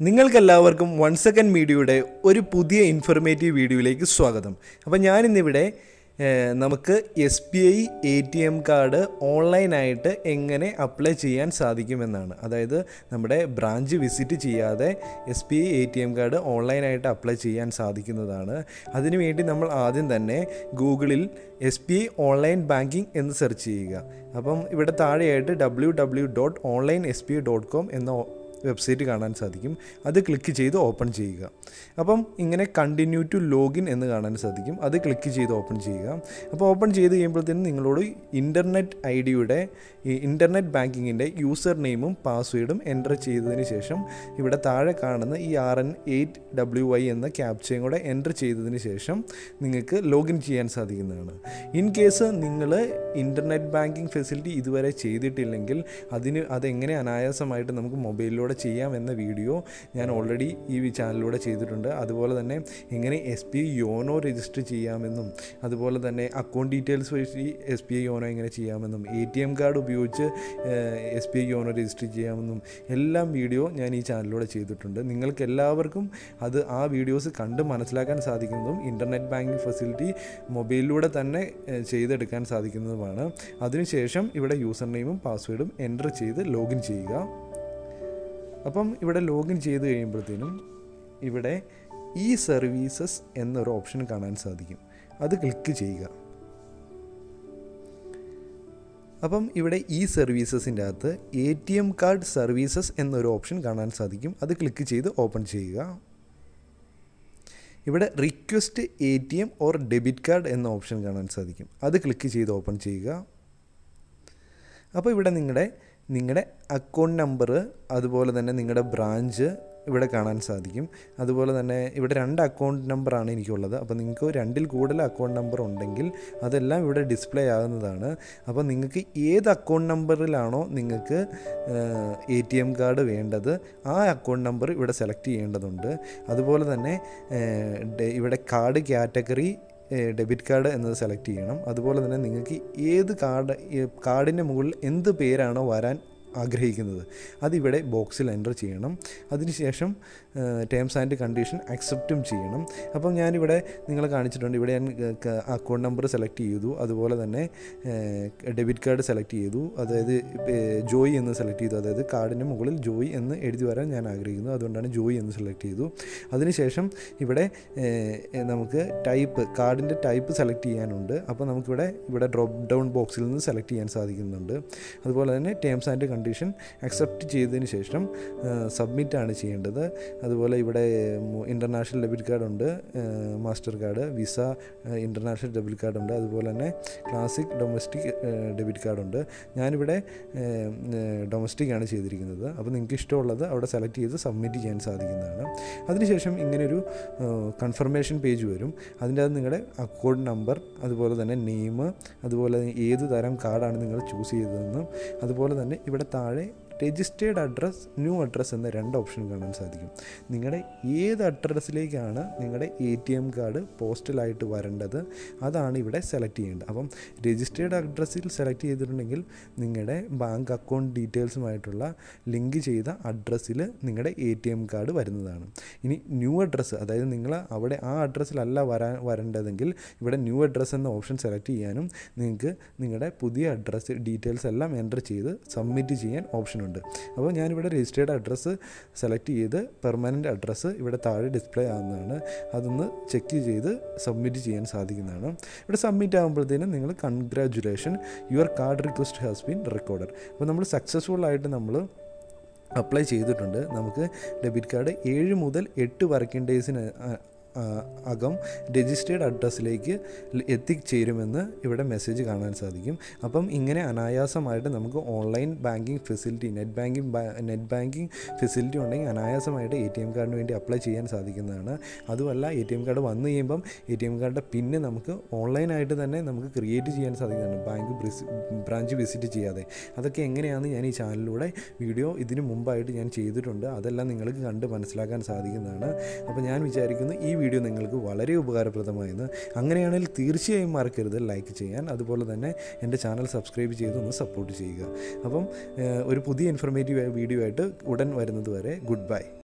നിങ്ങൾക്കെല്ലാവർക്കും one second മീഡിയയുടെ ഒരു പുതിയ ഇൻഫർമേറ്റീവ് വീഡിയോയിലേക്ക് സ്വാഗതം അപ്പോൾ ഞാനിന്നിവിടെ ഏഹ്, നമുക്ക് S B I A T M card ഓൺലൈനായിട്ട് എങ്ങനെ അപ്ലൈ ചെയ്യാൻ സാധിക്കുമെന്നാണ് അതായത് നമ്മുടെ ബ്രാഞ്ച് വിസിറ്റ് ചെയ്യാതെ S B I A T M card ഓൺലൈനായിട്ട് അപ്ലൈ ചെയ്യാൻ സാധിക്കുന്നതാണ് അതിനുവേണ്ടി നമ്മൾ ആദ്യം തന്നെ ഗൂഗിളിൽ S B I online banking എന്ന് സെർച്ച് ചെയ്യുക അപ്പം ഇവിടെ താഴെയായിട്ട് W W dot online S B I dot com എന്ന വെബ്സൈറ്റ് കാണാൻ സാധിക്കും അത് ക്ലിക്ക് ചെയ്ത് ഓപ്പൺ ചെയ്യുക അപ്പം ഇങ്ങനെ കണ്ടിന്യൂ ടു ലോഗിൻ എന്ന് കാണാൻ സാധിക്കും അത് ക്ലിക്ക് ചെയ്ത് ഓപ്പൺ ചെയ്യുക അപ്പോൾ ഓപ്പൺ ചെയ്ത് കഴിയുമ്പോഴത്തേനും നിങ്ങളോട് ഇൻ്റർനെറ്റ് ഐ ഡിയുടെ ഈ ഇൻ്റർനെറ്റ് ബാങ്കിങ്ങിൻ്റെ യൂസർ നെയിമും പാസ്വേഡും എൻ്റർ ചെയ്തതിന് ശേഷം ഇവിടെ താഴെ കാണുന്ന ഈ R N eight W Y എന്ന ക്യാപ്ചയും കൂടെ എൻ്റർ ചെയ്തതിന് ശേഷം നിങ്ങൾക്ക് ലോഗിൻ ചെയ്യാൻ സാധിക്കുന്നതാണ് ഇൻ കേസ് നിങ്ങൾ ഇൻ്റർനെറ്റ് ബാങ്കിങ് ഫെസിലിറ്റി ഇതുവരെ ചെയ്തിട്ടില്ലെങ്കിൽ അതിന് അതെങ്ങനെ അനായാസമായിട്ട് നമുക്ക് മൊബൈലിലൂടെ ചെയ്യാം എന്ന വീഡിയോ ഞാൻ ഓൾറെഡി ഈ ചാനലിലൂടെ ചെയ്തിട്ടുണ്ട് അതുപോലെ തന്നെ എങ്ങനെ S B I YONO register ചെയ്യാമെന്നും അതുപോലെ തന്നെ അക്കൗണ്ട് ഡീറ്റെയിൽസ് വഴി എസ് ബി ഐ യോനോ എങ്ങനെ ചെയ്യാമെന്നും എ ടി എം കാർഡ് ഉപയോഗിച്ച് S B I YONO register ചെയ്യാമെന്നും എല്ലാം വീഡിയോ ഞാൻ ഈ ചാനലിലൂടെ ചെയ്തിട്ടുണ്ട് നിങ്ങൾക്ക് എല്ലാവർക്കും അത് ആ വീഡിയോസ് കണ്ട് മനസ്സിലാക്കാൻ സാധിക്കുന്നതും ഇൻ്റർനെറ്റ് ബാങ്കിങ് ഫെസിലിറ്റി മൊബൈലിലൂടെ തന്നെ ഏഹ്, ചെയ്തെടുക്കാൻ സാധിക്കുന്നതുമാണ് അതിനുശേഷം ഇവിടെ യൂസർ നെയിമും പാസ്വേഡും എൻ്റർ ചെയ്ത് ലോഗിൻ ചെയ്യുക അപ്പം ഇവിടെ ലോഗിൻ ചെയ്ത് കഴിയുമ്പോഴത്തേനും ഇവിടെ ഈ സർവീസസ് എന്നൊരു ഓപ്ഷൻ കാണാൻ സാധിക്കും അത് ക്ലിക്ക് ചെയ്യുക അപ്പം ഇവിടെ ഈ സർവീസസിൻ്റെ അകത്ത് A T M card services എന്നൊരു ഓപ്ഷൻ കാണാൻ സാധിക്കും അത് ക്ലിക്ക് ചെയ്ത് ഓപ്പൺ ചെയ്യുക ഇവിടെ request A T M or debit card എന്ന ഓപ്ഷൻ കാണാൻ സാധിക്കും അത് ക്ലിക്ക് ചെയ്ത് ഓപ്പൺ ചെയ്യുക അപ്പോൾ ഇവിടെ നിങ്ങളുടെ നിങ്ങളുടെ അക്കൗണ്ട് നമ്പർ അതുപോലെ തന്നെ നിങ്ങളുടെ ബ്രാഞ്ച് ഇവിടെ കാണാൻ സാധിക്കും അതുപോലെ തന്നെ ഇവിടെ രണ്ട് അക്കൗണ്ട് നമ്പറാണ് എനിക്കുള്ളത് അപ്പോൾ നിങ്ങൾക്ക് രണ്ടിൽ കൂടുതൽ അക്കൗണ്ട് നമ്പർ ഉണ്ടെങ്കിൽ അതെല്ലാം ഇവിടെ ഡിസ്പ്ലേ ആകുന്നതാണ് അപ്പോൾ നിങ്ങൾക്ക് ഏത് അക്കൗണ്ട് നമ്പറിലാണോ നിങ്ങൾക്ക് എ ടി എം കാർഡ് വേണ്ടത് ആ അക്കൗണ്ട് നമ്പർ ഇവിടെ സെലക്ട് ചെയ്യേണ്ടതുണ്ട് അതുപോലെ തന്നെ ഏഹ്, ഡെ- ഇവിടെ കാർഡ് കാറ്റഗറി ഡെബിറ്റ് കാർഡ് എന്നത് സെലക്ട് ചെയ്യണം അതുപോലെ തന്നെ നിങ്ങൾക്ക് ഏത് കാർഡ് കാർഡിൻ്റെ മുകളിൽ എന്ത് പേരാണോ വരാൻ ആഗ്രഹിക്കുന്നത് അതിവിടെ ബോക്സിൽ എൻ്റർ ചെയ്യണം അതിനുശേഷം ടേംസ് ആൻഡ് കണ്ടീഷൻ അക്സെപ്റ്റും ചെയ്യണം അപ്പം ഞാനിവിടെ നിങ്ങളെ കാണിച്ചിട്ടുണ്ട് ഇവിടെ ഞാൻ അക്കൗണ്ട് നമ്പർ സെലക്ട് ചെയ്തു അതുപോലെ തന്നെ ഡെബിറ്റ് കാർഡ് സെലക്ട് ചെയ്തു അതായത് ജോയി എന്ന് സെലക്ട് ചെയ്തു അതായത് കാർഡിൻ്റെ മുകളിൽ ജോയി എന്ന് എഴുതി വരാൻ ഞാൻ ആഗ്രഹിക്കുന്നു അതുകൊണ്ടാണ് ജോയി എന്ന് സെലക്ട് ചെയ്തു അതിനുശേഷം ഇവിടെ ഏഹ്, നമുക്ക് ടൈപ്പ് കാർഡിൻ്റെ ടൈപ്പ് സെലക്ട് ചെയ്യാനുണ്ട് അപ്പോൾ നമുക്കിവിടെ ഇവിടെ ഡ്രോപ്പ് ഡൗൺ ബോക്സിൽ നിന്ന് സെലക്ട് ചെയ്യാൻ സാധിക്കുന്നുണ്ട് അതുപോലെ തന്നെ ടേംസ് ആൻഡ് കണ്ടീഷൻ അക്സെപ്റ്റ് ചെയ്തതിന് ശേഷം സബ്മിറ്റ് ആണ് ചെയ്യേണ്ടത് അതുപോലെ ഇവിടെ ഇൻ്റർനാഷണൽ ഡെബിറ്റ് കാർഡ് ഉണ്ട് Mastercard Visa international debit card ഉണ്ട് അതുപോലെ തന്നെ ക്ലാസിക് ഡൊമസ്റ്റിക് ഡെബിറ്റ് കാർഡ് ഉണ്ട് ഞാനിവിടെ ഡൊമസ്റ്റിക് ആണ് ചെയ്തിരിക്കുന്നത് അപ്പോൾ നിങ്ങൾക്ക് ഇഷ്ടമുള്ളത് അവിടെ സെലക്ട് ചെയ്ത് സബ്മിറ്റ് ചെയ്യാൻ സാധിക്കുന്നതാണ് അതിനുശേഷം ഇങ്ങനൊരു കൺഫർമേഷൻ പേജ് വരും അതിൻ്റെ അകത്ത് നിങ്ങളുടെ അക്കൗണ്ട് നമ്പർ അതുപോലെ തന്നെ നെയിം അതുപോലെ ഏത് തരം കാർഡാണ് നിങ്ങൾ ചൂസ് ചെയ്തതെന്നും അതുപോലെ തന്നെ ഇവിടെ താഴെ രജിസ്റ്റേർഡ് അഡ്രസ്സ് ന്യൂ അഡ്രസ്സ് എന്ന രണ്ട് ഓപ്ഷൻ കാണാൻ സാധിക്കും നിങ്ങളുടെ ഏത് അഡ്രസ്സിലേക്കാണ് നിങ്ങളുടെ എ ടി എം കാർഡ് പോസ്റ്റലായിട്ട് വരേണ്ടത് അതാണ് ഇവിടെ സെലക്ട് ചെയ്യേണ്ടത് അപ്പം രജിസ്റ്റേർഡ് അഡ്രസ്സിൽ സെലക്ട് ചെയ്തിട്ടുണ്ടെങ്കിൽ നിങ്ങളുടെ ബാങ്ക് അക്കൗണ്ട് ഡീറ്റെയിൽസുമായിട്ടുള്ള ലിങ്ക് ചെയ്ത അഡ്രസ്സിൽ നിങ്ങളുടെ എ ടി എം കാർഡ് വരുന്നതാണ് ഇനി ന്യൂ അഡ്രസ്സ് അതായത് നിങ്ങൾ അവിടെ ആ അഡ്രസ്സിലല്ല വരാൻ വരേണ്ടതെങ്കിൽ ഇവിടെ ന്യൂ അഡ്രസ്സ് എന്ന ഓപ്ഷൻ സെലക്ട് ചെയ്യാനും നിങ്ങൾക്ക് നിങ്ങളുടെ പുതിയ അഡ്രസ്സ് ഡീറ്റെയിൽസ് എല്ലാം എൻ്റർ ചെയ്ത് സബ്മിറ്റ് ചെയ്യാൻ ഓപ്ഷനുണ്ട് അപ്പോൾ ഞാനിവിടെ രജിസ്റ്റേർഡ് അഡ്രസ്സ് സെലക്ട് ചെയ്ത് പെർമനൻറ്റ് അഡ്രസ്സ് ഇവിടെ താഴെ ഡിസ്പ്ലേ ആകുന്നതാണ് അതൊന്ന് ചെക്ക് ചെയ്ത് സബ്മിറ്റ് ചെയ്യാൻ സാധിക്കുന്നതാണ് ഇവിടെ സബ്മിറ്റ് ആകുമ്പോഴത്തേനും നിങ്ങൾ congratulation your card request has been recorded അപ്പോൾ നമ്മൾ സക്സസ്ഫുൾ ആയിട്ട് നമ്മൾ അപ്ലൈ ചെയ്തിട്ടുണ്ട് നമുക്ക് ഡെബിറ്റ് കാർഡ് ഏഴ് മുതൽ എട്ട് വർക്കിംഗ് ഡേയ്സിന് അകം രജിസ്റ്റേർഡ് അഡ്രസ്സിലേക്ക് എത്തിച്ചേരുമെന്ന് ഇവിടെ മെസ്സേജ് കാണാൻ സാധിക്കും അപ്പം ഇങ്ങനെ അനായാസമായിട്ട് നമുക്ക് online banking facility net banking net banking facility ഉണ്ടെങ്കിൽ അനായാസമായിട്ട് എ ടി എം കാർഡിന് വേണ്ടി അപ്ലൈ ചെയ്യാൻ സാധിക്കുന്നതാണ് അതുമല്ല എ ടി എം കാർഡ് വന്നു കഴിയുമ്പം എ ടി എം കാർഡിൻ്റെ പിന്നെ നമുക്ക് ഓൺലൈനായിട്ട് തന്നെ നമുക്ക് ക്രിയേറ്റ് ചെയ്യാൻ സാധിക്കുന്നതാണ് ബാങ്ക് ബ്രാഞ്ച് വിസിറ്റ് ചെയ്യാതെ അതൊക്കെ എങ്ങനെയാണെന്ന് ഞാൻ ഈ ചാനലിലൂടെ വീഡിയോ ഇതിന് മുമ്പായിട്ട് ഞാൻ ചെയ്തിട്ടുണ്ട് അതെല്ലാം നിങ്ങൾക്ക് കണ്ട് മനസ്സിലാക്കാൻ സാധിക്കുന്നതാണ് അപ്പോൾ ഞാൻ വിചാരിക്കുന്നു ഈ വീഡിയോ നിങ്ങൾക്ക് വളരെ ഉപകാരപ്രദമായെന്ന് അങ്ങനെയാണെങ്കിൽ തീർച്ചയായും മറക്കരുത് ലൈക്ക് ചെയ്യാൻ അതുപോലെ തന്നെ എൻ്റെ ചാനൽ സബ്സ്ക്രൈബ് ചെയ്ത് ഒന്ന് സപ്പോർട്ട് ചെയ്യുക അപ്പം ഏഹ്, ഒരു പുതിയ ഇൻഫർമേറ്റീവ് വീഡിയോ ആയിട്ട് ഉടൻ വരുന്നത് വരെ ഗുഡ് ബൈ